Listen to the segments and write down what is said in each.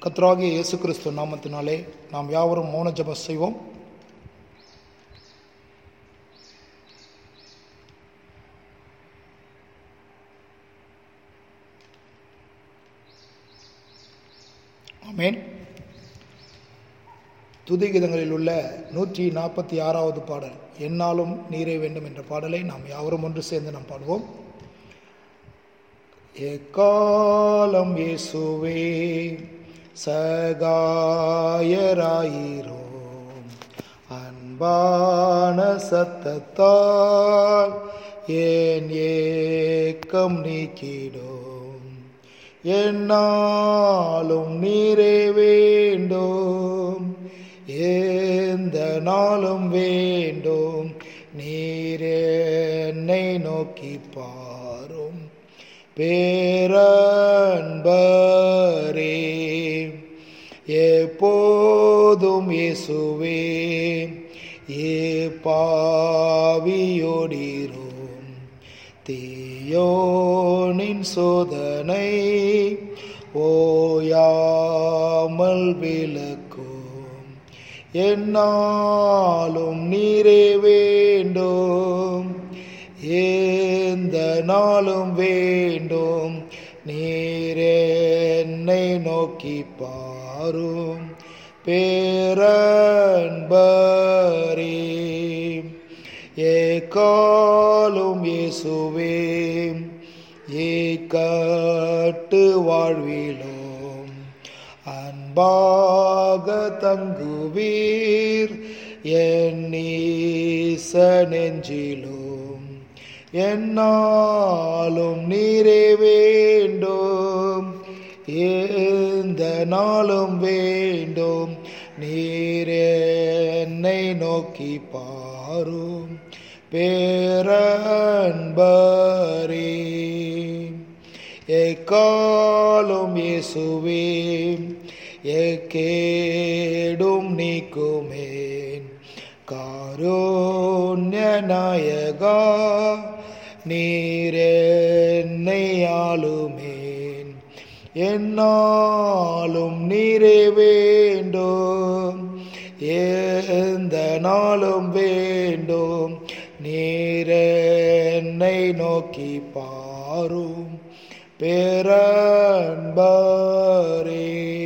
கர்த்தராகிய இயேசு கிறிஸ்து நாமத்தினாலே நாம் யாவரும் மௌன ஜெபம் செய்வோம் ஆமென் துதிகிதங்களில் உள்ள நூற்றி நாற்பத்தி ஆறாவது பாடல் என்னாலும் நீரே வேண்டும் என்ற பாடலை நாம் யாவரும் ஒன்று சேர்ந்து நாம் பாடுவோம் எக்காலம் இயேசுவே சகாயராயிரோம் அன்பான சத்தத்தால் ஏன் ஏக்கம் நீக்கிடும் என்னாலும் நீரே வேண்டும் எந்த நாளும் வேண்டும் நீர் என்னை நோக்கி பாரும் பேரன்பரே எப்போதும் இயேசுவே ஏ பாவியோடிரும் தீயோனின் சோதனை ஓயாமல் விளக்கும் என்னாலும் நீரே வேண்டும் எந்த நாளும் வேண்டும் நீர் என்னை நோக்கி பாரும் பேரன்பரே ஏக்காலும் இயேசுவே ஏக்கட்டு வாழ்விலோம் அன்பாக தங்குவீர் என் நீச நெஞ்சிலும் என்னாலும் நீரே வேண்டும் எந்த நாளும் வேண்டும் நீர் என்னை நோக்கி பாரும் பேரன்பரே எக்காலும் இயேசுவே எக்கேடும் நீக்குமேன் காரோண்ய நாயகா நீரென்னை ஆளுமேன் என்னாலும் நீரே வேண்டும் எந்த நாளும் வேண்டும் நீரென்னை நோக்கி பாரும் பேரன்பரே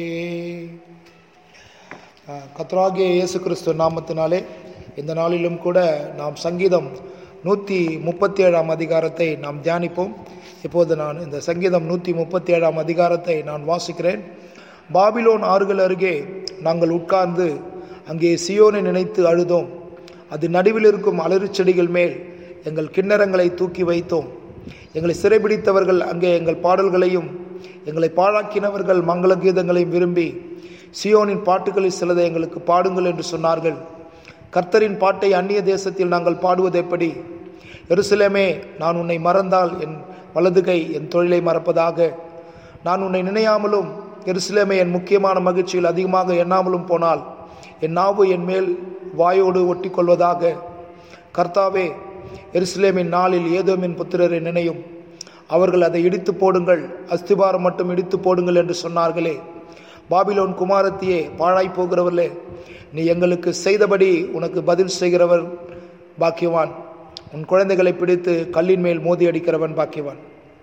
கத்ராகிய இயேசு கிறிஸ்து நாமத்தினாலே இந்த நாளிலும் கூட நாம் சங்கீதம் நூற்றி முப்பத்தி ஏழாம் அதிகாரத்தை நாம் தியானிப்போம் இப்போது நான் இந்த சங்கீதம் நூற்றி முப்பத்தி ஏழாம் அதிகாரத்தை நான் வாசிக்கிறேன் பாபிலோன் ஆறுகள் அருகே நாங்கள் உட்கார்ந்து அங்கே சியோனை நினைத்து அழுதோம் அது நடுவில் இருக்கும் அலறு செடிகள் மேல் எங்கள் கிண்ணறங்களை தூக்கி வைத்தோம் எங்களை சிறைபிடித்தவர்கள் அங்கே எங்கள் பாடல்களையும் எங்களை பாழாக்கினவர்கள் மங்கள கீதங்களையும் விரும்பி சியோனின் பாட்டுகளில் சிலதை எங்களுக்கு பாடுங்கள் என்று சொன்னார்கள் கர்த்தரின் பாட்டை அந்நிய தேசத்தில் நாங்கள் பாடுவது எப்படி எருசலேமே நான் உன்னை மறந்தால் என் வலதுகை என் தொழிலை மறப்பதாக நான் உன்னை நினையாமலும் எருசலேமே என் முக்கியமான மகிழ்ச்சியில் அதிகமாக எண்ணாமலும் போனால் என் நாவு என் மேல் வாயோடு ஒட்டி கொள்வதாக கர்த்தாவே எருசலேமின் நாளில் ஏதோமின் புத்திரரை நினையும் அவர்கள் அதை இடித்து போடுங்கள் அஸ்திபாரம் மட்டும் இடித்து போடுங்கள் என்று சொன்னார்களே பாபிலோன் குமாரத்தியே பாழாய் போகிறவர்களே நீ எங்களுக்கு செய்தபடி உனக்கு பதில் செய்கிறவர் பாக்கியவான் உன் குழந்தைகளை பிடித்து கல்லின் மேல் மோதி அடிக்கிறவன் பாக்கியவான்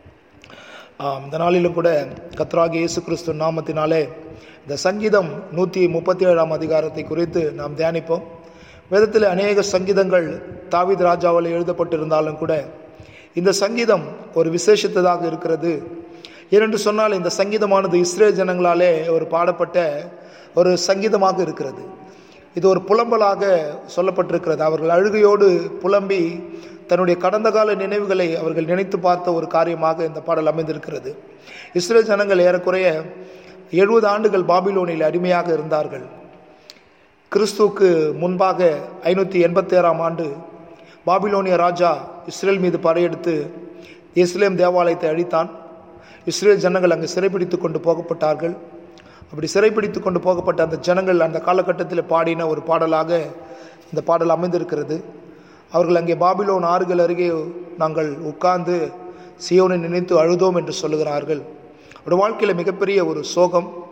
இந்த நாளிலும் கூட கத்ராகி இயேசு கிறிஸ்து நாமத்தினாலே இந்த சங்கீதம் நூற்றி முப்பத்தி ஏழாம் அதிகாரத்தை குறித்து நாம் தியானிப்போம் வேதத்தில் அநேக சங்கீதங்கள் தாவித் ராஜாவால் எழுதப்பட்டிருந்தாலும் கூட இந்த சங்கீதம் ஒரு விசேஷத்ததாக இருக்கிறது ஏனென்று சொன்னால் இந்த சங்கீதமானது இஸ்ரேல் ஜனங்களாலே ஒரு பாடப்பட்ட ஒரு சங்கீதமாக இருக்கிறது இது ஒரு புலம்பலாக சொல்லப்பட்டிருக்கிறது அவர்கள் அழுகையோடு புலம்பி தன்னுடைய கடந்த கால நினைவுகளை அவர்கள் நினைத்து பார்த்த ஒரு காரியமாக இந்த பாடல் அமைந்திருக்கிறது இஸ்ரேல் ஜனங்கள் ஏறக்குறைய எழுபது ஆண்டுகள் பாபிலோனில் அடிமையாக இருந்தார்கள் கிறிஸ்துவுக்கு முன்பாக ஐநூற்றி எண்பத்தி ஏழாம் ஆண்டு பாபிலோனிய ராஜா இஸ்ரேல் மீது படையெடுத்து இஸ்லேம் தேவாலயத்தை அழித்தான் இஸ்ரேல் ஜனங்கள் அங்கு சிறைப்பிடித்து கொண்டு போகப்பட்டார்கள் அப்படி சிறைப்பிடித்து கொண்டு போகப்பட்ட அந்த ஜனங்கள் அந்த காலகட்டத்தில் பாடின ஒரு பாடலாக இந்த பாடல் அமைந்திருக்கிறது அவர்கள் அங்கே பாபிலோன் ஆறுகள் அருகே நாங்கள் உட்கார்ந்து சியோனை நினைத்து அழுதோம் என்று சொல்லுகிறார்கள் அவருடைய வாழ்க்கையில் மிகப்பெரிய ஒரு சோகம்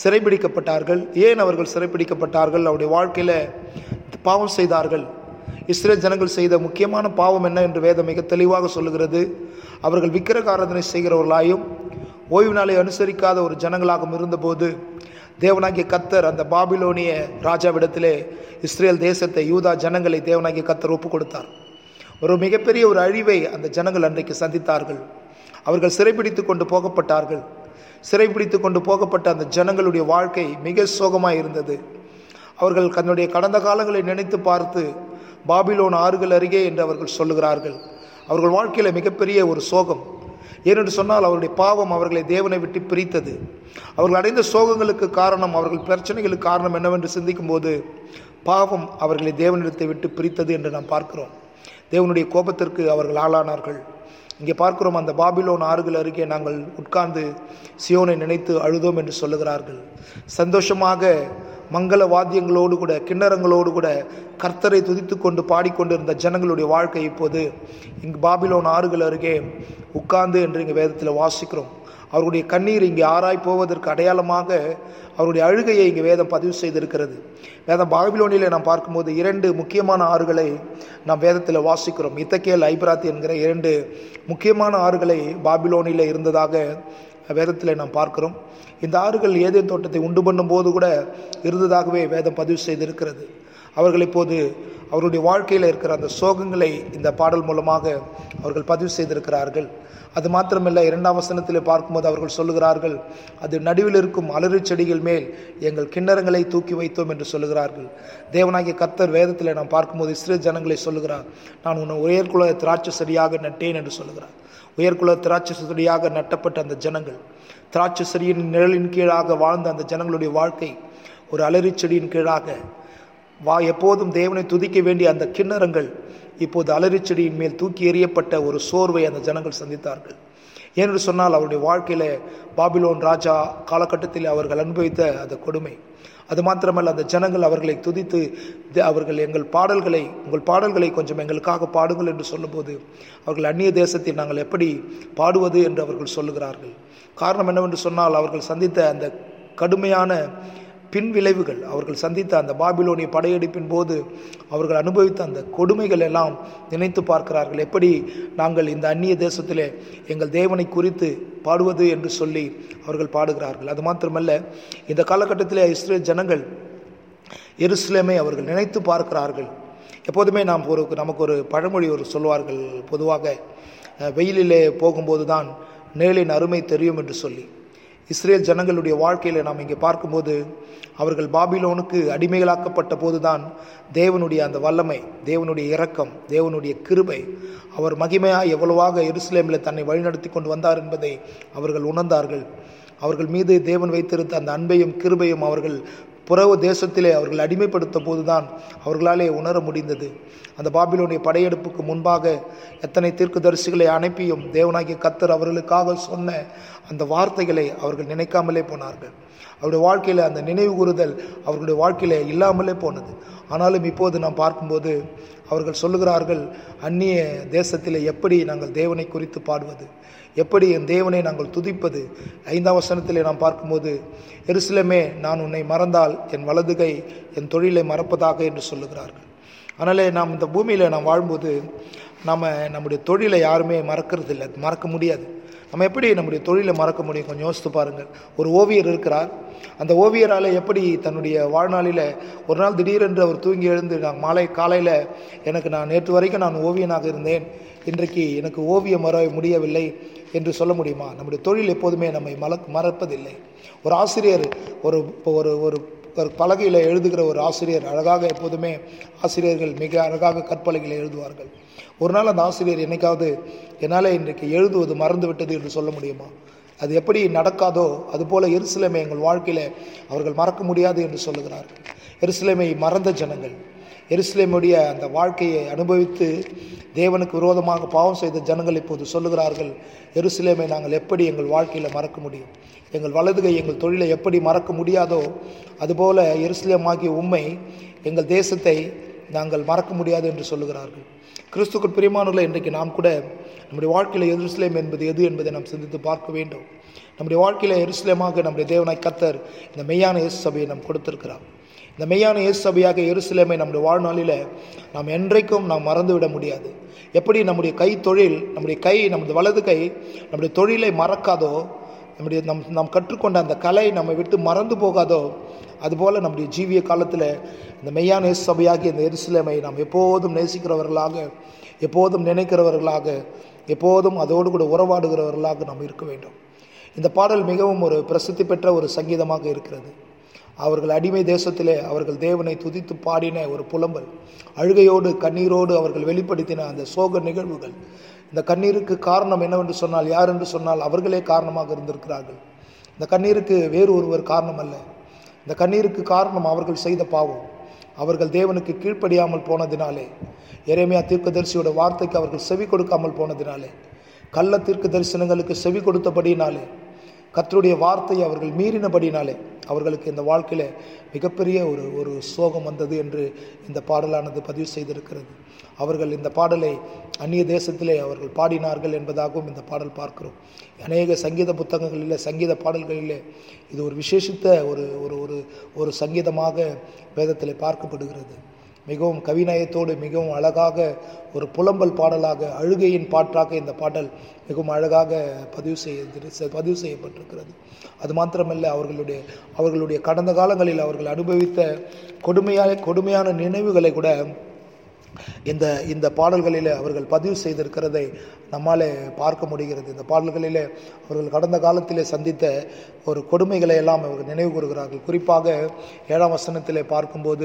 சிறைபிடிக்கப்பட்டார்கள் ஏன் அவர்கள் சிறைபிடிக்கப்பட்டார்கள் அவருடைய வாழ்க்கையில் பாவம் செய்தார்கள் இஸ்ரேல் ஜனங்கள் செய்த முக்கியமான பாவம் என்ன என்று வேதம் மிக தெளிவாக சொல்லுகிறது அவர்கள் விக்கிரக ஆராதனை செய்கிறவர்களாயும் ஓய்வு நாளை அனுசரிக்காத ஒரு ஜனங்களாகவும் இருந்தபோது தேவனாகிய கத்தர் அந்த பாபிலோனிய ராஜாவிடத்திலே இஸ்ரேல் தேசத்தை யூதா ஜனங்களை தேவனாகிய கத்தர் ஒப்பு கொடுத்தார் ஒரு மிகப்பெரிய ஒரு அழிவை அந்த ஜனங்கள் அன்றைக்கு சந்தித்தார்கள் அவர்கள் சிறைப்பிடித்து கொண்டு போகப்பட்டார்கள் சிறைப்பிடித்து கொண்டு போகப்பட்ட அந்த ஜனங்களுடைய வாழ்க்கை மிக சோகமாக இருந்தது அவர்கள் தன்னுடைய கடந்த காலங்களை நினைத்து பார்த்து பாபிலோன் ஆறுகள் அருகே என்று அவர்கள் சொல்லுகிறார்கள் அவர்கள் வாழ்க்கையில் மிகப்பெரிய ஒரு சோகம் ஏனென்று சொன்னால் அவருடைய பாவம் அவர்களை தேவனை விட்டு பிரித்தது அவர்கள் அடைந்த சோகங்களுக்கு காரணம் அவர்கள் பிரச்சனைகளுக்கு காரணம் என்னவென்று சிந்திக்கும் போது பாவம் அவர்களை தேவனிடத்தை விட்டு பிரித்தது என்று நாம் பார்க்கிறோம் தேவனுடைய கோபத்திற்கு அவர்கள் ஆளானார்கள் இங்கே பார்க்கிறோம் அந்த பாபிலோன் ஆறுகள் அருகே நாங்கள் உட்கார்ந்து சியோனை நினைத்து அழுதோம் என்று சொல்லுகிறார்கள் சந்தோஷமாக மங்கள வாத்தியங்களோடு கூட கிண்ணறங்களோடு கூட கர்த்தரை துதித்து கொண்டு பாடிக்கொண்டிருந்த ஜனங்களுடைய வாழ்க்கை இப்போது இங்கு பாபிலோன் ஆறுகள் அருகே உட்கார்ந்து என்று இங்கே வேதத்தில் வாசிக்கிறோம் அவருடைய கண்ணீர் இங்கே ஆராய் போவதற்கு அடையாளமாக அவருடைய அழுகையை இங்கே வேதம் பதிவு செய்திருக்கிறது வேதம் பாபிலோனிலே நாம் பார்க்கும்போது இரண்டு முக்கியமான ஆறுகளை நாம் வேதத்தில் வாசிக்கிறோம் இத்தக்கேல் ஐப்ராத்தி என்கிற இரண்டு முக்கியமான ஆறுகளை பாபிலோனில் இருந்ததாக வேதத்தில் நாம் பார்க்கிறோம் இந்த ஆறுகள் ஏதேன் தோட்டத்தை உண்டு பண்ணும்போது கூட இருந்ததாகவே வேதம் பதிவு செய்திருக்கிறது அவர்கள் இப்போது அவருடைய வாழ்க்கையில் இருக்கிற அந்த சோகங்களை இந்த பாடல் மூலமாக அவர்கள் பதிவு செய்திருக்கிறார்கள் அது மாத்திரமல்ல இரண்டாம் வசனத்தில் பார்க்கும்போது அவர்கள் சொல்லுகிறார்கள் அது நடுவில் இருக்கும் அலறு செடிகள் மேல் எங்கள் கிண்ணறங்களை தூக்கி வைத்தோம் என்று சொல்லுகிறார்கள் தேவனாகிய கர்த்தர் வேதத்தில் நாம் பார்க்கும்போது இஸ்ரேல் ஜனங்களை சொல்லுகிறார் நான் உன்னை உயர்குல திராட்சை செடியாக நட்டேன் என்று சொல்லுகிறார் உயர்குல திராட்சை செடியாக நட்டப்பட்ட அந்த ஜனங்கள் திராட்சை செடியின் நிழலின் கீழாக வாழ்ந்த அந்த ஜனங்களுடைய வாழ்க்கை ஒரு அலறி செடியின் கீழாக வா எப்போதும் தேவனை துதிக்க வேண்டிய அந்த கிண்ணறங்கள் இப்போது அலறிச் செடியின் மேல் தூக்கி எறியப்பட்ட ஒரு சோர்வை அந்த ஜனங்கள் சந்தித்தார்கள் ஏனென்று சொன்னால் அவருடைய வாழ்க்கையில் பாபிலோன் ராஜா காலகட்டத்தில் அவர்கள் அனுபவித்த அந்த கொடுமை அது மாத்திரமல்ல அந்த ஜனங்கள் அவர்களை துதித்து தி- அவர்கள் எங்கள் பாடல்களை உங்கள் பாடல்களை கொஞ்சம் எங்களுக்காக பாடுங்கள் என்று சொல்லும்போது அவர்கள் அந்நிய தேசத்தில் நாங்கள் எப்படி பாடுவது என்று அவர்கள் சொல்லுகிறார்கள் காரணம் என்னவென்று சொன்னால் அவர்கள் சந்தித்த அந்த கடுமையான பின் விளைவுகள் அவர்கள் சந்தித்த அந்த பாபிலோனிய படையெடுப்பின் போது அவர்கள் அனுபவித்த அந்த கொடுமைகள் எல்லாம் நினைத்து பார்க்கிறார்கள் எப்படி நாங்கள் இந்த அந்நிய தேசத்திலே எங்கள் தேவனை குறித்து பாடுவது என்று சொல்லி அவர்கள் பாடுகிறார்கள் அது மாத்திரமல்ல இந்த காலகட்டத்திலே இஸ்ரேல் ஜனங்கள் எருசலேமை அவர்கள் நினைத்து பார்க்கிறார்கள் எப்போதுமே நாம் ஒரு நமக்கு ஒரு பழமொழி ஒரு சொல்வார்கள் பொதுவாக அஹ், வெயிலிலே போகும்போது தான் நிழலின் அருமை தெரியும் என்று சொல்லி இஸ்ரேல் ஜனங்களுடைய வாழ்க்கையில் நாம் இங்கே பார்க்கும்போது அவர்கள் பாபிலோனுக்கு அடிமைகளாக்கப்பட்ட போதுதான் தேவனுடைய அந்த வல்லமை தேவனுடைய இரக்கம் தேவனுடைய கிருபை அவர் மகிமையாய் எவ்வளவாக எருசலேமில் தன்னை வழிநடத்தி கொண்டு வந்தார் என்பதை அவர்கள் உணர்ந்தார்கள் அவர்கள் மீது தேவன் வைத்திருந்த அந்த அன்பையும் கிருபையும் அவர்கள் புறவு தேசத்திலே அவர்கள் அடிமைப்படுத்த போதுதான் அவர்களாலே உணர முடிந்தது அந்த பாபிலோனிய படையெடுப்புக்கு முன்பாக எத்தனை தீர்க்கதரிசிகளை அனுப்பியும் தேவனாகிய கத்தர் அவர்களுக்காக சொன்ன அந்த வார்த்தைகளை அவர்கள் நினைக்காமலே போனார்கள் அவருடைய வாழ்க்கையில் அந்த நினைவு கூறுதல் அவர்களுடைய வாழ்க்கையில் இல்லாமலே போனது ஆனாலும் இப்போது நாம் பார்க்கும்போது அவர்கள் சொல்லுகிறார்கள் அந்நிய தேசத்தில் எப்படி நாங்கள் தேவனை குறித்து பாடுவது எப்படி என் தேவனை நாங்கள் துதிப்பது ஐந்தாம் வசனத்திலே நாம் பார்க்கும்போது எருசலேமே நான் உன்னை மறந்தால் என் வலதுகை என் தொழிலை மறப்பதாக என்று சொல்லுகிறார்கள் அதனாலே நாம் இந்த பூமியில் நாம் வாழும்போது நம்ம நம்முடைய தொழிலை யாருமே மறக்கிறது இல்லை மறக்க முடியாது நம்ம எப்படி நம்முடைய தொழிலை மறக்க முடியும் கொஞ்சம் யோசித்து பாருங்கள் ஒரு ஓவியர் இருக்கிறார் அந்த ஓவியரால் எப்படி தன்னுடைய வாழ்நாளில் ஒரு நாள் திடீரென்று அவர் தூங்கி எழுந்து நான் மாலை காலையில் எனக்கு நான் நேற்று வரைக்கும் நான் ஓவியனாக இருந்தேன் இன்றைக்கு எனக்கு ஓவியம் வர முடியவில்லை என்று சொல்ல முடியுமா நம்முடைய தொழில் எப்போதுமே நம்மை மலக் மறப்பதில்லை ஒரு ஆசிரியர் ஒரு ஒரு ஒரு ஒரு பலகையில் எழுதுகிற ஒரு ஆசிரியர் அழகாக எப்போதுமே ஆசிரியர்கள் மிக அழகாக கற்பலகையில் எழுதுவார்கள் ஒரு நாள் அந்த ஆசிரியர் என்னைக்காவது என்னால் இன்றைக்கு எழுதுவது மறந்து விட்டது என்று சொல்ல முடியுமா அது எப்படி நடக்காதோ அதுபோல எருசலேமை எங்கள் வாழ்க்கையில் அவர்கள் மறக்க முடியாது என்று சொல்லுகிறார்கள் எருசலேமை மறந்த ஜனங்கள் எருசலேமுடைய அந்த வாழ்க்கையை அனுபவித்து தேவனுக்கு விரோதமாக பாவம் செய்த ஜனங்கள் இப்போது சொல்லுகிறார்கள் எருசலேமை நாங்கள் எப்படி எங்கள் வாழ்க்கையில் மறக்க முடியும் எங்கள் வலதுகை எங்கள் தொழிலை எப்படி மறக்க முடியாதோ அதுபோல எருசலேமாகிய உண்மை எங்கள் தேசத்தை நாங்கள் மறக்க முடியாது என்று சொல்லுகிறார்கள் கிறிஸ்துக்குள் பிரியமானவர்களை இன்றைக்கு நாம் கூட நம்முடைய வாழ்க்கையில் எருசலேம் என்பது எது என்பதை நாம் சிந்தித்து பார்க்க வேண்டும் நம்முடைய வாழ்க்கையில் எருசலேமாக நம்முடைய தேவனாய் கத்தர் இந்த மெய்யான இயேசு சபையை நாம் கொடுத்திருக்கிறார் இந்த மெய்யான இயேசு சபையாக எருசலேமை நம்முடைய வாழ்நாளில் நாம் என்றைக்கும் நாம் மறந்துவிட முடியாது எப்படி நம்முடைய கை தொழில் நம்முடைய கை நமது வலது கை நம்முடைய தொழிலை மறக்காதோ நம்முடைய நம் நாம் கற்றுக்கொண்ட அந்த கலை நம்மை விட்டு மறந்து போகாதோ அதுபோல் நம்முடைய ஜீவிய காலத்தில் இந்த மெய்யான இயேசு சபையாகிய இந்த எருசலேமை நாம் எப்போதும் நேசிக்கிறவர்களாக எப்போதும் நினைக்கிறவர்களாக எப்போதும் அதோடு கூட உறவாடுகிறவர்களாக நாம் இருக்க வேண்டும் இந்த பாடல் மிகவும் ஒரு பிரசித்தி பெற்ற ஒரு சங்கீதமாக இருக்கிறது அவர்கள் அடிமை தேசத்திலே அவர்கள் தேவனை துதித்து பாடின ஒரு புலம்பல் அழுகையோடு கண்ணீரோடு அவர்கள் வெளிப்படுத்தின அந்த சோக நிகழ்வுகள் இந்த கண்ணீருக்கு காரணம் என்னவென்று சொன்னால் யார் என்று சொன்னால் அவர்களே காரணமாக இருந்திருக்கிறார்கள் இந்த கண்ணீருக்கு வேறு ஒருவர் காரணம் அல்ல இந்த கண்ணீருக்கு காரணம் அவர்கள் செய்த பாவம் அவர்கள் தேவனுக்கு கீழ்ப்படியாமல் போனதினாலே எரேமியா தீர்க்கதரிசியோட வார்த்தைக்கு அவர்கள் செவி கொடுக்காமல் போனதினாலே கள்ள தீர்க்க தரிசனங்களுக்கு செவி கொடுத்தபடினாலே கர்த்தருடைய வார்த்தையை அவர்கள் மீறினபடினாலே அவர்களுக்கு இந்த வாழ்க்கையில் மிகப்பெரிய ஒரு ஒரு சோகம் வந்தது என்று இந்த பாடலானது பதிவு செய்திருக்கிறது அவர்கள் இந்த பாடலை அந்நிய தேசத்திலே அவர்கள் பாடினார்கள் என்பதாகவும் இந்த பாடல் பார்க்கிறோம் அநேக சங்கீத புத்தகங்களிலே சங்கீத பாடல்களிலே இது ஒரு விசேஷித்த ஒரு ஒரு ஒரு ஒரு சங்கீதமாக வேதத்தில் பார்க்கப்படுகிறது மிகவும் கவிநயத்தோடு மிகவும் அழகாக ஒரு புலம்பல் பாடலாக அழுகையின் பாட்டாக இந்த பாடல் மிகவும் அழகாக பதிவு செய்ய பதிவு செய்யப்பட்டிருக்கிறது அது மாத்திரமல்ல அவர்களுடைய அவர்களுடைய கடந்த காலங்களில் அவர்கள் அனுபவித்த கொடுமையான கொடுமையான நினைவுகளை கூட இந்த இந்த பாடல்களில் அவர்கள் பதிவு செய்திருக்கிறதை நம்மால் பார்க்க முடிகிறது இந்த பாடல்களில் அவர்கள் கடந்த காலத்திலே சந்தித்த ஒரு கொடுமைகளை எல்லாம் அவர்கள் நினைவு கூறுகிறார்கள் குறிப்பாக ஏழாம் வசனத்திலே பார்க்கும்போது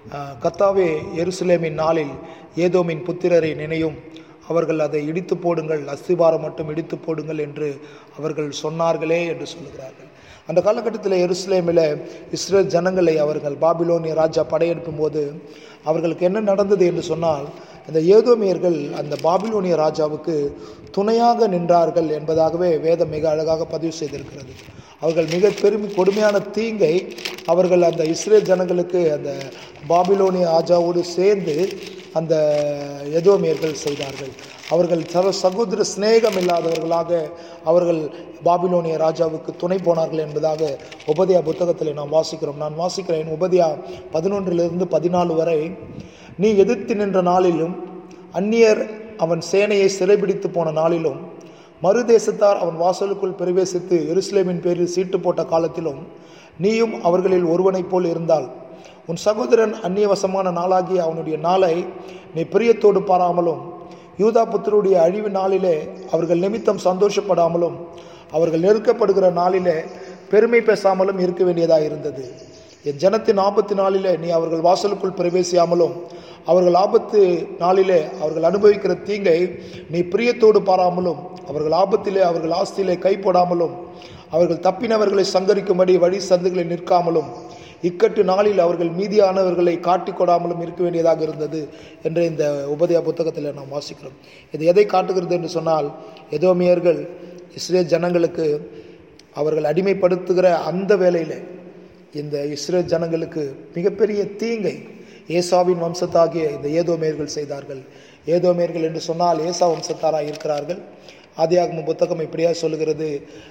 கத்தாவே எருசலேமின் நாளில் ஏதோமின் புத்திரரை நினையும் அவர்கள் அதை இடித்து போடுங்கள் அஸ்திபாரம் மட்டும் இடித்து போடுங்கள் என்று அவர்கள் சொன்னார்களே என்று சொல்லுகிறார்கள் அந்த காலகட்டத்தில் எருசலேமில் இஸ்ரேல் ஜனங்களை அவர்கள் பாபிலோனிய ராஜா படையெடுக்கும் போது அவர்களுக்கு என்ன நடந்தது என்று சொன்னால் இந்த ஏதோமியர்கள் அந்த பாபிலோனிய ராஜாவுக்கு துணையாக நின்றார்கள் என்பதாகவே வேதம் மிக அழகாக பதிவு செய்திருக்கிறது அவர்கள் மிக பெருமை கொடுமையான தீங்கை அவர்கள் அந்த இஸ்ரேல் ஜனங்களுக்கு அந்த பாபிலோனிய ராஜாவோடு சேர்ந்து அந்த எதோமியர்கள் செய்தார்கள் அவர்கள் சக சகோதர சிநேகம் இல்லாதவர்களாக அவர்கள் பாபிலோனிய ராஜாவுக்கு துணை போனார்கள் என்பதாக உபதியா புத்தகத்தில் நாம் வாசிக்கிறோம் நான் வாசிக்கிறேன் உபதியா பதினொன்றிலிருந்து பதினாலு வரை நீ எதிர்த்து நின்ற நாளிலும் அந்நியர் அவன் சேனையை சிறைபிடித்து போன நாளிலும் மறுதேசத்தார் அவன் வாசலுக்குள் பிரவேசித்து எருசலேமின் பேரில் சீட்டு போட்ட காலத்திலும் நீயும் அவர்களில் ஒருவனைப் போல் இருந்தால் உன் சகோதரன் அந்நியவசமான நாளாகிய அவனுடைய நாளை நீ பிரியத்தோடு பாராமலும் யூதா புத்தருடைய அழிவு நாளிலே அவர்கள் நிமித்தம் சந்தோஷப்படாமலும் அவர்கள் நெருக்கப்படுகிற நாளிலே பெருமை பேசாமலும் இருக்க வேண்டியதாக இருந்தது என் ஜனத்தின் ஆபத்து நாளிலே நீ அவர்கள் வாசலுக்குள் பிரவேசியாமலும் அவர்கள் ஆபத்து நாளிலே அவர்கள் அனுபவிக்கிற தீங்கை நீ பிரியத்தோடு பாராமலும் அவர்கள் ஆபத்திலே அவர்கள் ஆஸ்தியிலே கை போடாமலும் அவர்கள் தப்பினவர்களை சங்கரிக்கும்படி வழி சந்துகளில் நிற்காமலும் இக்கட்டு நாளில் அவர்கள் மீதியானவர்களை காட்டிக் கொடாமலும் இருக்க வேண்டியதாக இருந்தது என்று இந்த உபதயா புத்தகத்தில் நாம் வாசிக்கிறோம் இது எதை காட்டுகிறது என்று சொன்னால் எதோமியர்கள் இஸ்ரேல் ஜனங்களுக்கு அவர்கள் அடிமைப்படுத்துகிற அந்த வேளையில் இந்த இஸ்ரேல் ஜனங்களுக்கு மிகப்பெரிய தீங்கை ஏசாவின் வம்சத்தாகிய இந்த ஏதோமேர்கள் செய்தார்கள் ஏதோமேர்கள் என்று சொன்னால் ஏசா வம்சத்தாராக இருக்கிறார்கள் ஆதியாகம புத்தகம் இப்படியா சொல்லுகிறது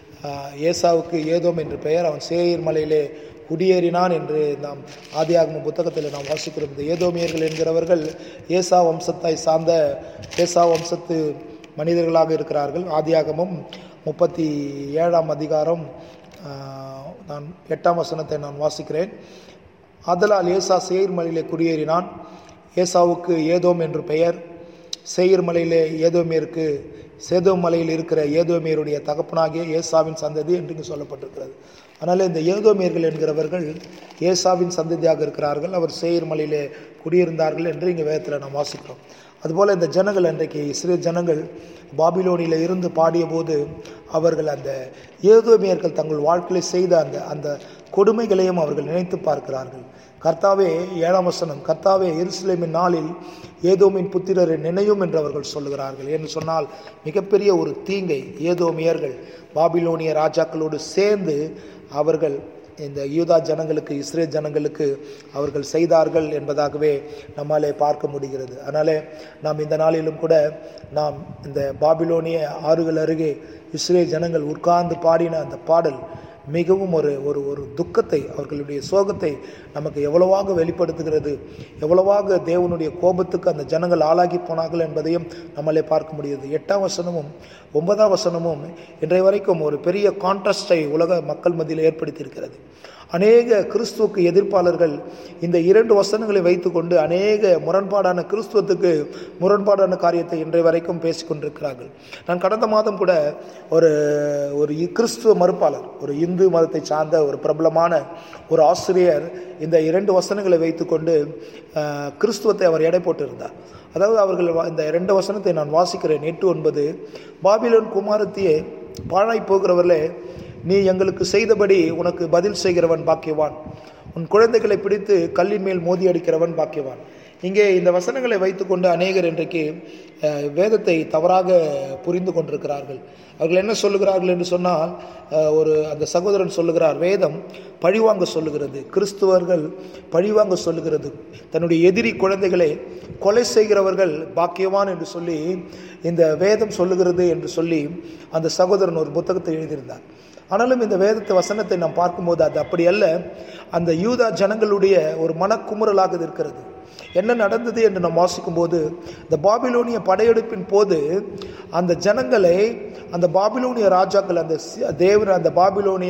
ஏசாவுக்கு ஏதோம் என்று பெயர் அவன் சேயர் மலையிலே குடியேறினான் என்று நாம் ஆதியாகம புத்தகத்தில் நாம் வாசிக்கிறோம் இந்த ஏதோமியர்கள் என்கிறவர்கள் ஏசா வம்சத்தை சார்ந்த ஏசா வம்சத்து மனிதர்களாக இருக்கிறார்கள் ஆதியாகமும் முப்பத்தி ஏழாம் அதிகாரம் நான் எட்டாம் வசனத்தை நான் வாசிக்கிறேன் அதலால் ஏசா சேயிர் மலையிலே குடியேறினான் ஏசாவுக்கு ஏதோம் என்று பெயர் சேயிர் மலையிலே ஏதோமியருக்கு சேதோம் மலையில் இருக்கிற ஏதோமியருடைய தகப்பனாகிய ஏசாவின் சந்ததி என்று இங்கு சொல்லப்பட்டிருக்கிறது அதனால் இந்த ஏதோமியர்கள் என்கிறவர்கள் ஏசாவின் சந்ததியாக இருக்கிறார்கள் அவர் சேயிர் மலையிலே குடியிருந்தார்கள் என்று இங்கே வேதத்தில் நாம் வாசிக்கிறோம் அதுபோல் இந்த ஜனங்கள் அன்றைக்கு சிறு ஜனங்கள் பாபிலோனியில் இருந்து பாடிய போது அவர்கள் அந்த ஏதோமியர்கள் தங்கள் வாழ்க்கையில் செய்த அந்த அந்த கொடுமைகளையும் அவர்கள் நினைத்து பார்க்கிறார்கள் கர்த்தாவே ஏழாம் வசனம் கர்த்தாவே எருசலேமின் நாளில் ஏதோமின் புத்திரரை நினையும் என்று அவர்கள் சொல்லுகிறார்கள் என்று சொன்னால் மிகப்பெரிய ஒரு தீங்கை ஏதோமியர்கள் பாபிலோனிய ராஜாக்களோடு சேர்ந்து அவர்கள் இந்த யூதா ஜனங்களுக்கு இஸ்ரேல் ஜனங்களுக்கு அவர்கள் செய்தார்கள் என்பதாகவே நம்மாலே பார்க்க முடிகிறது அதனாலே நாம் இந்த நாளிலும் கூட நாம் இந்த பாபிலோனிய ஆறுகள் அருகே இஸ்ரேல் ஜனங்கள் உட்கார்ந்து பாடின அந்த பாடல் மிகவும் ஒரு ஒரு ஒரு துக்கத்தை அவர்களுடைய சோகத்தை நமக்கு எவ்வளவாக வெளிப்படுத்துகிறது எவ்வளவாக தேவனுடைய கோபத்துக்கு அந்த ஜனங்கள் ஆளாகி போனார்கள் என்பதையும் நம்மளே பார்க்க முடியுது எட்டாம் வசனமும் ஒன்பதாம் வசனமும் இன்றைய வரைக்கும் ஒரு பெரிய கான்ட்ராஸ்டை உலக மக்கள் மத்தியில் ஏற்படுத்தியிருக்கிறது அநேக கிறிஸ்துவுக்கு எதிர்ப்பாளர்கள் இந்த இரண்டு வசனங்களை வைத்துக்கொண்டு அநேக முரண்பாடான கிறிஸ்துவத்துக்கு முரண்பாடான காரியத்தை இன்றைய வரைக்கும் பேசிக்கொண்டிருக்கிறார்கள் நான் கடந்த மாதம் கூட ஒரு ஒரு இ- கிறிஸ்துவ மறுப்பாளர் ஒரு இந்து மதத்தை சார்ந்த ஒரு பிரபலமான ஒரு ஆசிரியர் இந்த இரண்டு வசனங்களை வைத்துக்கொண்டு அஹ், கிறிஸ்துவத்தை அவர் எடை போட்டிருந்தார் அதாவது அவர்கள் வா- இந்த ரெண்டு வசனத்தை நான் வாசிக்கிறேன் எட்டு ஒன்பது பாபிலோன் குமாரத்தியே பாழாய் போகிறவர்களே நீ எங்களுக்கு செய்தபடி உனக்கு பதில் செய்கிறவன் பாக்கியவான் உன் குழந்தைகளை பிடித்து கல்லின் மேல் மோதி அடிக்கிறவன் பாக்கியவான் இங்கே இந்த வசனங்களை வைத்துக்கொண்டு அநேகர் இன்றைக்கு அஹ், வேதத்தை தவறாக புரிந்து கொண்டிருக்கிறார்கள் அவர்கள் என்ன சொல்லுகிறார்கள் என்று சொன்னால் அஹ், ஒரு அந்த சகோதரன் சொல்லுகிறார் வேதம் பழிவாங்க சொல்லுகிறது கிறிஸ்துவர்கள் பழிவாங்க சொல்லுகிறது தன்னுடைய எதிரி குழந்தைகளை கொலை செய்கிறவர்கள் பாக்கியவான் என்று சொல்லி இந்த வேதம் சொல்லுகிறது என்று சொல்லி அந்த சகோதரன் ஒரு புத்தகத்தை எழுதியிருந்தார் ஆனாலும் இந்த வேதத்தை வசனத்தை நாம் பார்க்கும்போது அது அப்படி அல்ல அந்த யூதா ஜனங்களுடைய ஒரு மனக்குமுறலாக இது இருக்கிறது என்ன நடந்தது என்று நாம் வாசிக்கும்போது இந்த பாபிலோனிய படையெடுப்பின் போது அந்த ஜனங்களை அந்த பாபிலோனிய ராஜாக்கள் அந்த சி- தேவன் அந்த பாபிலோனிய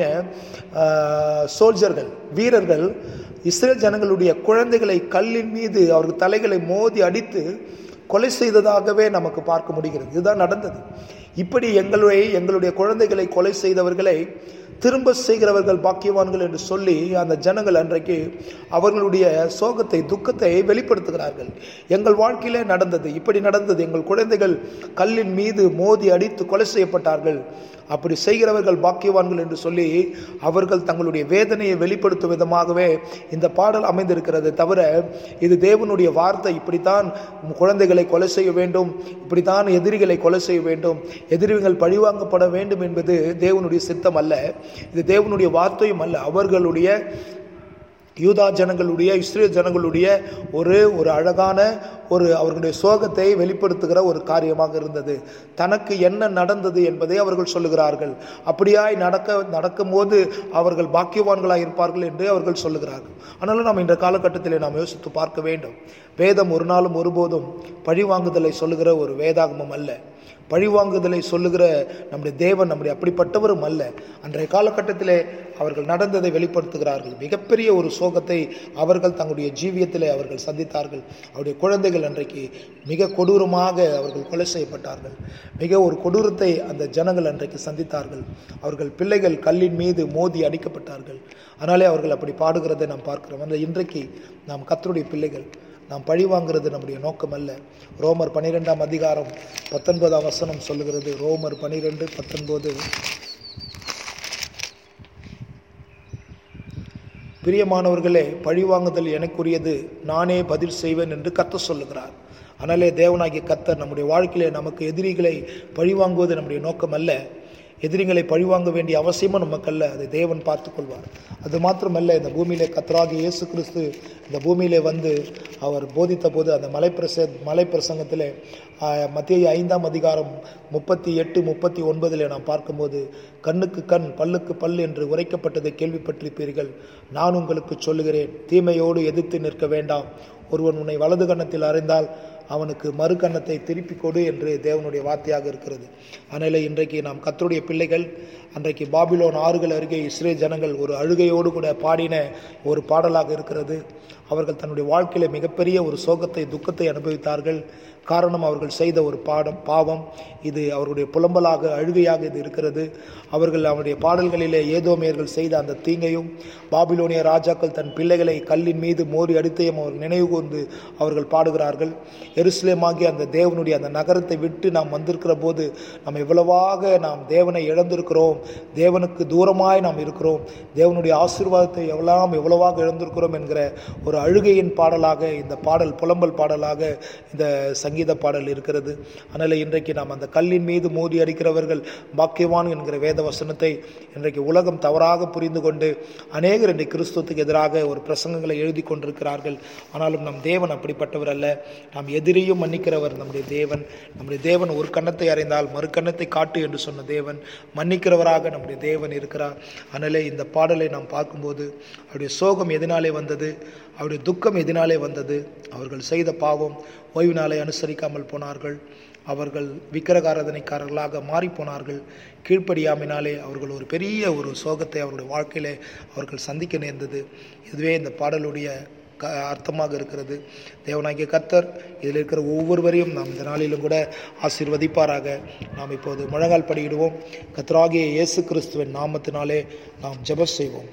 சோல்ஜர்கள் வீரர்கள் இஸ்ரேல் ஜனங்களுடைய குழந்தைகளை கல்லின் மீது அவர்கள் தலைகளை மோதி அடித்து கொலை செய்ததாகவே நமக்கு பார்க்க முடிகிறது இதுதான் நடந்தது இப்படி எங்களுடைய எங்களுடைய குழந்தைகளை கொலை செய்தவர்களை திரும்ப செய்கிறவர்கள் பாக்கியவான்கள் என்று சொல்லி அந்த ஜனங்கள் அன்றைக்கு அவர்களுடைய சோகத்தை துக்கத்தை வெளிப்படுத்துகிறார்கள் எங்கள் வாழ்க்கையிலே நடந்தது இப்படி நடந்தது எங்கள் குழந்தைகள் கல்லின் மீது மோதி அடித்து கொலை செய்யப்பட்டார்கள் அப்படி செய்கிறவர்கள் பாக்கியவான்கள் என்று சொல்லி அவர்கள் தங்களுடைய வேதனையை வெளிப்படுத்தும் விதமாகவே இந்த பாடல் அமைந்திருக்கிறது தவிர இது தேவனுடைய வார்த்தை இப்படித்தான் குழந்தைகளை கொலை செய்ய வேண்டும் இப்படித்தான் எதிரிகளை கொலை செய்ய வேண்டும் எதிரிகள் பழிவாங்கப்பட வேண்டும் என்பது தேவனுடைய சித்தம் அல்ல இது தேவனுடைய வார்த்தையும் அல்ல அவர்களுடைய யூதா ஜனங்களுடைய இஸ்ரேல் ஜனங்களுடைய ஒரு ஒரு அழகான ஒரு அவர்களுடைய சோகத்தை வெளிப்படுத்துகிற ஒரு காரியமாக இருந்தது தனக்கு என்ன நடந்தது என்பதை அவர்கள் சொல்லுகிறார்கள் அப்படியாய் நடக்க நடக்கும்போது அவர்கள் பாக்கியவான்களாக இருப்பார்கள் என்று அவர்கள் சொல்லுகிறார்கள் ஆனாலும் நாம் இந்த காலகட்டத்தில் நாம் யோசித்து பார்க்க வேண்டும் வேதம் ஒரு நாளும் ஒருபோதும் பழிவாங்குதலை சொல்லுகிற ஒரு வேதாகமம் அல்ல பழிவாங்குதலை சொல்லுகிற நம்முடைய தேவன் நம்முடைய அப்படிப்பட்டவரும் அல்ல அன்றைய காலகட்டத்திலே அவர்கள் நடந்ததை வெளிப்படுத்துகிறார்கள் மிகப்பெரிய ஒரு சோகத்தை அவர்கள் தங்களுடைய ஜீவியத்திலே அவர்கள் சந்தித்தார்கள் அவருடைய குழந்தைகள் அன்றைக்கு மிக கொடூரமாக அவர்கள் கொலை செய்யப்பட்டார்கள் மிக ஒரு கொடூரத்தை அந்த ஜனங்கள் அன்றைக்கு சந்தித்தார்கள் அவர்கள் பிள்ளைகள் கல்லின் மீது மோதி அடிக்கப்பட்டார்கள் அதனாலே அவர்கள் அப்படி பாடுகிறதை நாம் பார்க்கிறோம் அந்த இன்றைக்கு நாம் கத்தருடைய பிள்ளைகள் நாம் பழி வாங்குறது நம்முடைய நோக்கம் அல்ல ரோமர் பனிரெண்டாம் அதிகாரம் பத்தொன்பதாம் வசனம் சொல்லுகிறது ரோமர் பனிரெண்டு பத்தொன்பது பிரியமானவர்களே பழிவாங்குதல் எனக்குரியது நானே பதில் செய்வேன் என்று கத்த சொல்லுகிறார் ஆனாலே தேவனாகிய கத்தர் நம்முடைய வாழ்க்கையிலே நமக்கு எதிரிகளை பழிவாங்குவது நம்முடைய நோக்கம் அல்ல எதிரிகளை பழிவாங்க வேண்டிய அவசியமும் நமக்கல்ல அதை தேவன் பார்த்துக் கொள்வார் அது மாத்திரமல்ல இந்த பூமியிலே கத்தராகிய இயேசு கிறிஸ்து இந்த பூமியிலே வந்து அவர் போதித்த போது அந்த மலைப்பிரச மலைப்பிரசங்கத்திலே ஆஹ், மத்திய ஐந்தாம் அதிகாரம் முப்பத்தி எட்டு முப்பத்தி ஒன்பதில் நாம் பார்க்கும்போது கண்ணுக்கு கண் பல்லுக்கு பல் என்று உரைக்கப்பட்டதை கேள்விப்பட்டிருப்பீர்கள் நான் உங்களுக்கு சொல்லுகிறேன் தீமையோடு எதிர்த்து நிற்க வேண்டாம் ஒருவன் உன்னை வலது கன்னத்தில் அறிந்தால் அவனுக்கு மறு கன்னத்தை திருப்பி கொடு என்று தேவனுடைய வார்த்தையாக இருக்கிறது அதனால் இன்றைக்கு நாம் கத்தருடைய பிள்ளைகள் அன்றைக்கு பாபிலோன் ஆறுகள் அருகே இஸ்ரேல் ஜனங்கள் ஒரு அழுகையோடு கூட பாடின ஒரு பாடலாக இருக்கிறது அவர்கள் தன்னுடைய வாழ்க்கையில மிகப்பெரிய ஒரு சோகத்தை துக்கத்தை அனுபவித்தார்கள் காரணம் அவர்கள் செய்த ஒரு பாடம் பாவம் இது அவர்களுடைய புலம்பலாக அழுகையாக இது இருக்கிறது அவர்கள் அவருடைய பாடல்களிலே ஏதோமியர்கள் செய்த அந்த தீங்கையும் பாபிலோனிய ராஜாக்கள் தன் பிள்ளைகளை கல்லின் மீது மோதி அடித்தையும் அவர் நினைவு கூர்ந்து அவர்கள் பாடுகிறார்கள் எருசலேமாகிய அந்த தேவனுடைய அந்த நகரத்தை விட்டு நாம் வந்திருக்கிற போது நாம் எவ்வளவாக நாம் தேவனை இழந்திருக்கிறோம் தேவனுக்கு தூரமாய் நாம் இருக்கிறோம் தேவனுடைய ஆசீர்வாதத்தை எவ்வளவு எவ்வளவாக இழந்திருக்கிறோம் என்கிற ஒரு அழுகையின் பாடலாக இந்த பாடல் புலம்பல் பாடலாக இந்த சங்கீத பாடல் இருக்கிறது அதனால் இன்றைக்கு நாம் அந்த கல்லின் மீது மோதி அடிக்கிறவர்கள் பாக்கியவான் என்கிற வேத வசனத்தை இன்றைக்கு உலகம் தவறாக புரிந்து கொண்டு அநேகர் இன்றைக்கு கிறிஸ்துவத்துக்கு எதிராக ஒரு பிரசங்கங்களை எழுதி கொண்டிருக்கிறார்கள் ஆனாலும் நம் தேவன் அப்படிப்பட்டவர் அல்ல நாம் எதிரியும் மன்னிக்கிறவர் நம்முடைய தேவன் நம்முடைய தேவன் ஒரு கன்னத்தை அறிந்தால் மறு கன்னத்தை காட்டு என்று சொன்ன தேவன் மன்னிக்கிறவராக நம்முடைய தேவன் இருக்கிறார் அதனாலே இந்த பாடலை நாம் பார்க்கும்போது அவருடைய சோகம் எதனாலே வந்தது அவருடைய துக்கம் எதனாலே வந்தது அவர்கள் செய்த பாவம் ஓய்வினாலே அனுசரிக்காமல் போனார்கள் அவர்கள் விக்கிரகாரதனைக்காரர்களாக மாறி போனார்கள் கீழ்ப்படியாமினாலே அவர்கள் ஒரு பெரிய ஒரு சோகத்தை அவருடைய வாழ்க்கையிலே அவர்கள் சந்திக்க நேர்ந்தது இதுவே இந்த பாடலுடைய க அர்த்தமாக இருக்கிறது தேவனாகிய கர்த்தர் இதில் இருக்கிற ஒவ்வொருவரையும் நாம் இந்த நாளிலும் கூட ஆசீர்வதிப்பாராக நாம் இப்போது முழங்கால் படியிடுவோம் கர்த்தராகிய இயேசு கிறிஸ்துவின் நாமத்தினாலே நாம் ஜெபம் செய்வோம்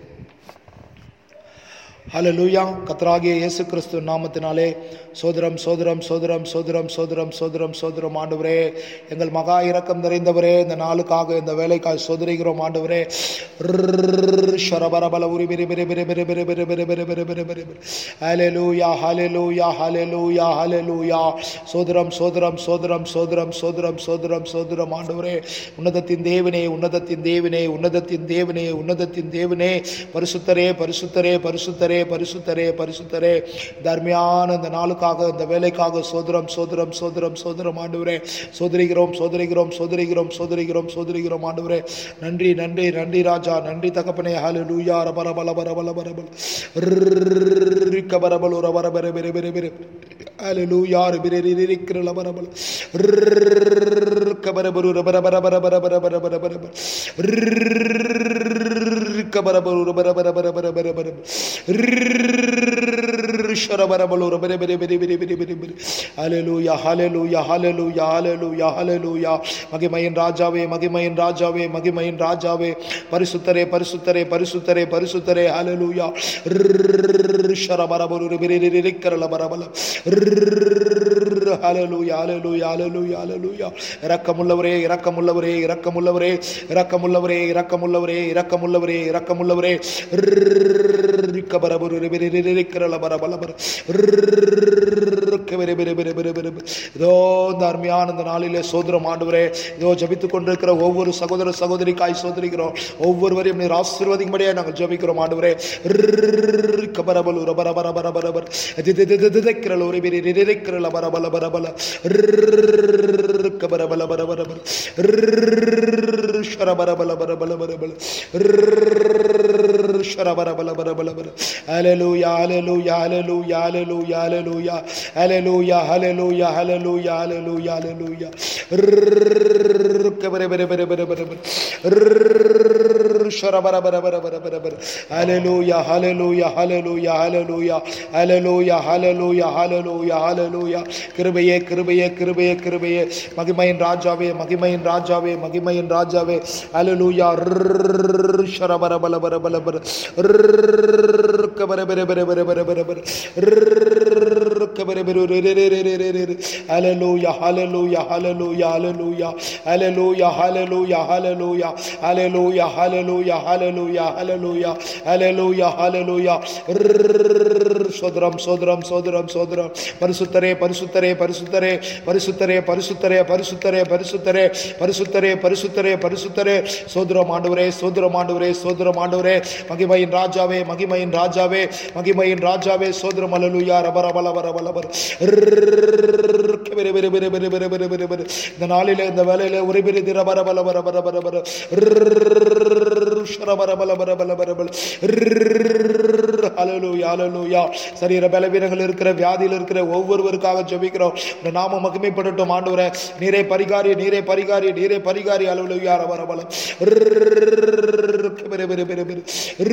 ஹalleluya கர்த்தராகிய இயேசு கிறிஸ்து நாமத்தினாலே சோதரம் சோதரம் சோதரம் சோதரம் சோதரம் சோதரம் சோதரம் ஆண்டவரே எங்கள் மகா இரக்கம் நிறைந்தவரே இந்த நாளுக்காக இந்த வேலைக்காக சோதரிகிறோம் ஆண்டவரே ஷரபரபல உரி பிரி பிரி பிரி பிரி பிரி பிரி பிரி பிரி பிரி பிரி பிரி பிரி ஹalleluya ஹalleluya ஹalleluya ஹalleluya சோதரம் சோதரம் சோதரம் சோதரம் சோதரம் சோதரம் சோதரம் ஆண்டவரே உன்னதத்தின் தேவனே உன்னதத்தின் தேவனே உன்னதத்தின் தேவனே உன்னதத்தின் தேவனே பரிசுத்தரே பரிசுத்தரே பரிசுத்தரே பரிசுத்தரே பரிசுத்தரே தர்மியான இந்த நாளுக்காக இந்த வேலைக்காக சோதரம் சோதரம் சோதரம் சோதரம் ஆண்டவரே சோதரிகிறோம் சோதரிகிறோம் சோதரிகிறோம் சோதரிகிறோம் சோதரிகிறோம் ஆண்டவரே நன்றி நன்றி நன்றி ராஜா நன்றி தகப்பனே ஹாலு லூயா ரபர பல பர பல பர பல ரிக்க பரபல் ஒரு பர பர பெரு பெரு பெரு ஹாலு லூயா பிரி ரிக்கிற லபர பல கபரபரு ரபர பர பர பர பர பர பர பர பர கபரபரு ரபர பர பர பர பர பர ஷரபரபலோர பெரி பெரி பெரி பெரி பெரி பெரி பெரி ஹalleluya ஹalleluya ஹalleluya ஹalleluya ஹalleluya மகிமையின் ராஜாவே மகிமையின் ராஜாவே மகிமையின் ராஜாவே பரிசுத்தரே பரிசுத்தரே பரிசுத்தரே பரிசுத்தரே ஹalleluya ஷரபரபலோர பெரி பெரி ரிக்கரல பரபல ஹalleluya ஹalleluya ஹalleluya ஹalleluya இரக்கமுள்ளவரே இரக்கமுள்ளவரே இரக்கமுள்ளவரே இரக்கமுள்ளவரே இரக்கமுள்ளவரே இரக்கமுள்ளவரே இரக்கமுள்ளவரே ரிக்கபரபரு ரிக்கரல பரபல பர இதோ இந்த அருமையான இந்த நாளிலே சோதரம் ஆண்டவரே இதோ ஜபித்துக் கொண்டிருக்கிற ஒவ்வொரு சகோதர சகோதரிக்காய் சோதரிக்கிறோம் ஒவ்வொருவரையும் நீர் ஆசீர்வதிக்கும்படியே நாங்கள் ஜபிக்கிறோம் ஆண்டவரே கபரபல் ரபர பர பர பர பர திதிதிதிதிதிக்கிறல ஒரு பெரிய நிதிக்கிறல பரபல பரபல கபரபல பர பர பர ஷரபரபல பரபல பரபல ஷரபரபல பரபல பர ஹalleluya hallelujah hallelujah hallelujah hallelujah hallelujah hallelujah hallelujah hallelujah hallelujah கபர பர பர பர பர பர ஷரபர பர பர பர பர பர hallelujah hallelujah hallelujah hallelujah hallelujah hallelujah hallelujah hallelujah கிருபையே கிருபையே கிருபையே கிருபையே மகிமையின் ராஜாவே மகிமையின் ராஜாவே மகிமையின் ராஜாவே hallelujah ஷரபர பல பர பல பர கபர பர பர பர பர பர பர கபர பர hallelujah hallelujah hallelujah hallelujah hallelujah hallelujah hallelujah hallelujah hallelujah hallelujah hallelujah hallelujah hallelujah சோதரம் சோதரம் சோதரம் சோதரம் பரிசுத்தரே பரிசுத்தரே பரிசுத்தரே பரிசுத்தரே பரிசுத்தரே பரிசுத்தரே பரிசுத்தரே பரிசுத்தரே பரிசுத்தரே பரிசுத்தரே சோதரம் ஆண்டவரே சோதரம் ஆண்டவரே சோதரம் ஆண்டவரே மகிமையின் ராஜாவே மகிமையின் ராஜாவே மகிமையின் ராஜாவே சோதரம் அலலுயா ரபர பல பர பல பர இந்த நாளிலே இந்த வேலையில உரிபிரி திர பர பல பர பர பர பர பர பல பர பல பர பல ஹalleluya ஹalleluya சரீர பலவீனங்கள் இருக்கிற வியாதியில் இருக்கிற ஒவ்வொருவருக்காக ஜெபிக்கிறோம் இந்த நாம மகிமைப்படட்டும் ஆண்டவரே நீரே பரிகாரி நீரே பரிகாரி நீரே பரிகாரி ஹalleluya ரப ரபல பெரு பெரு பெரு பெரு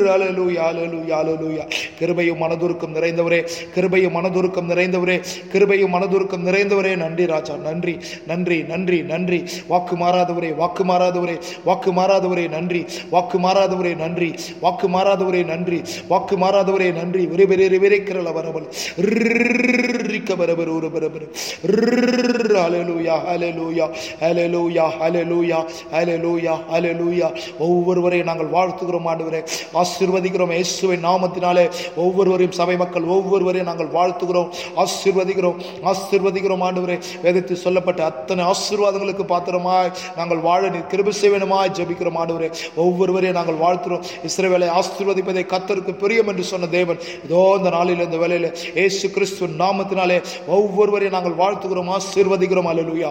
அலலூயா அலலூயா அலலூயா கிருபையும் மனதுருக்கம் நிறைந்தவரே கிருபையும் மனதுருக்கம் நிறைந்தவரே கிருபையும் மனதுருக்கம் நிறைந்தவரே நன்றி ராஜா நன்றி நன்றி நன்றி நன்றி வாக்கு மாறாதவரே வாக்கு மாறாதவரே வாக்கு மாறாதவரே நன்றி வாக்கு மாறாதவரே நன்றி வாக்கு மாறாதவரே நன்றி வாக்கு மாறாதவரே நன்றி விரைவிரை விரைக்கிறல வரவல் ரிக்க வரவர் ஒரு பரபர் ஹalleluya ஹalleluya ஹalleluya ஹalleluya ஹalleluya ஹalleluya ஒவ்வொருவரையும் நாங்கள் வாழ்த்துகிறோம் ஆண்டவரே ஆசீர்வதிக்கிறோம் இயேசுவின் நாமத்தினாலே ஒவ்வொருவரையும் சபை மக்கள் ஒவ்வொருவரையும் நாங்கள் வாழ்த்துகிறோம் ஆசீர்வதிக்கிறோம் ஆசீர்வதிக்கிறோம் ஆண்டவரே வேதத்தில் சொல்லப்பட்ட அத்தனை ஆசீர்வாதங்களுக்கு பாத்திரமாய் நாங்கள் வாழ நீர் கிருபை செய்வனுமாய் ஜெபிக்கிறோம் ஆண்டவரே ஒவ்வொருவரையும் நாங்கள் வாழ்த்துகிறோம் இஸ்ரவேலை ஆசீர்வதிப்பதை கத்தருக்கு பிரியம் என்று சொன்ன தேவன் இதோ இந்த நாளில் இந்த வேலையில் ஏசு கிறிஸ்து நாமத்தினாலே ஒவ்வொருவரையும் நாங்கள் வாழ்த்துகிறோம் ஆசீர்வதிக்கிறோம் அல்லேலூயா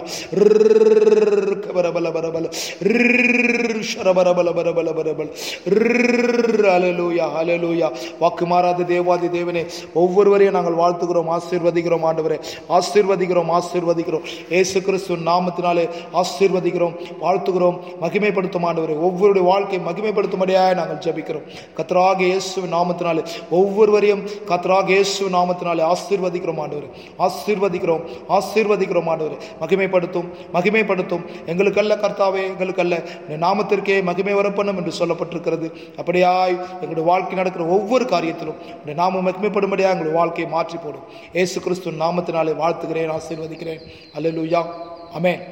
பரபல பரபல பரபல பரபல பரபல அலலூயா அலலூயா வாக்கு மாறாத தேவாதி தேவனே ஒவ்வொருவரையும் நாங்கள் வாழ்த்துகிறோம் ஆசீர்வதிக்கிறோம் ஆண்டவரே ஆசீர்வதிக்கிறோம் ஆசீர்வதிக்கிறோம் ஏசு கிறிஸ்து நாமத்தினாலே ஆசீர்வதிக்கிறோம் வாழ்த்துகிறோம் மகிமைப்படுத்தும் ஆண்டவரே ஒவ்வொருடைய வாழ்க்கை மகிமைப்படுத்தும்படியாக நாங்கள் ஜெபிக்கிறோம் கத்ராக இயேசு நாமத்தினாலே ஒவ்வொருவரையும் கத்ராக இயேசு நாமத்தினாலே ஆசீர்வதிக்கிறோம் ஆண்டவரே ஆசீர்வதிக்கிறோம் ஆசீர்வதிக்கிறோம் ஆண்டவரே மகிமைப்படுத்தும் மகிமைப்படுத்தும் எங்களுக்கல்ல கர்த்தாவே எங்களுக்கல்ல உம்முடைய நாமத்திற்கே மகிமை வரப்பண்ணும் என்று சொல்லப்பட்டிருக்கிறது அப்படியாய் எங்களுடைய வாழ்க்கை நடக்கிற ஒவ்வொரு காரியத்திலும் உடைய நாமம் மகிமைப்படும்படியாக எங்களுடைய வாழ்க்கையை மாற்றி போடும் ஏசு கிறிஸ்து நாமத்தினாலே வாழ்த்துகிறேன் ஆசீர்வதிக்கிறேன் அல்லேலூயா அமேன்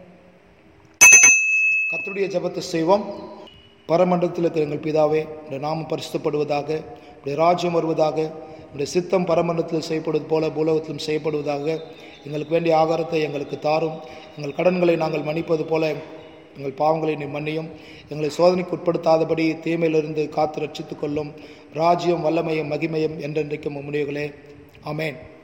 கர்த்தருடைய ஜெபத்தை செய்வோம் பரமண்டலத்தில் இருக்கிற எங்கள் பிதாவே உடைய நாமம் பரிசுத்தப்படுவதாக உடைய ராஜ்யம் வருவதாக உடைய சித்தம் பரமண்டலத்தில் செய்யப்படுவது போல பூலகத்திலும் செய்யப்படுவதாக எங்களுக்கு வேண்டிய ஆகாரத்தை எங்களுக்கு தாரும் எங்கள் கடன்களை நாங்கள் மன்னிப்பது போல எங்கள் பாவங்களை நீ மன்னியும் எங்களை சோதனைக்கு உட்படுத்தாதபடி தீமையிலிருந்து காத்து ரட்சித்துக் கொள்ளும் ராஜ்யம் வல்லமையும் மகிமையும் என்றென்றைக்கும் உம்முடையகளே ஆமென்